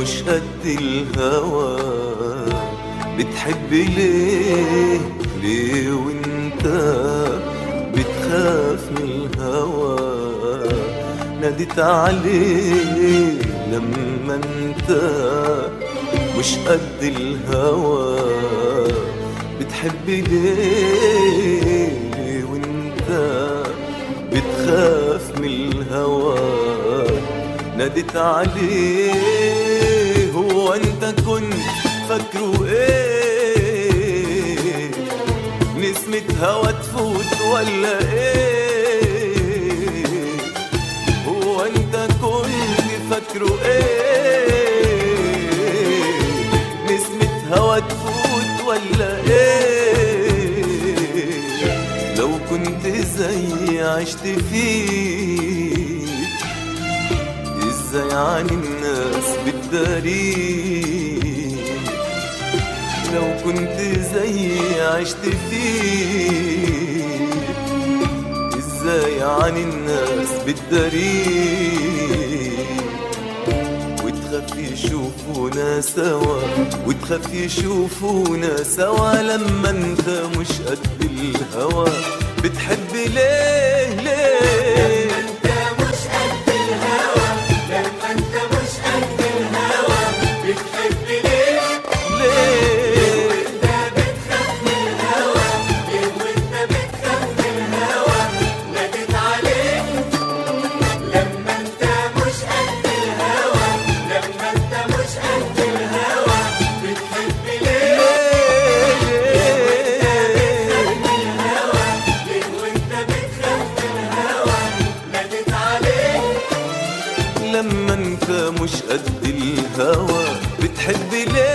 مش قد الهوى بتحب ليه ليه وانت بتخاف من الهوى ناديت عليه لما انت مش قد الهوى بتحب ليه ليه وانت بتخاف من الهوى ناديت عليه هو انت كنت فاكره ايه نسمة هوا تفوت ولا ايه هو انت كنت فاكره ايه نسمة هوا تفوت ولا ايه لو كنت زي عشت فيه ازاي عن الناس بالداري لو كنت زي عشت فيه ازاي عن الناس بالداري وتخاف يشوفونا سوا وتخاف يشوفونا سوا لما انت مش قد الهوى بتحب ليه ليه انت مش قد الهوى لما انت مش قد الهوى بتحب ليه ليه انت بتخاف من الهوى ليه وانت بتخاف من الهوى ناديت عليك لما انت مش قد الهوى لما انت مش قد الهوى بتحب ليه الهوى ليه وانت بتخاف من الهوى ناديت عليك لما انت مش قد الهوى بتحب ليه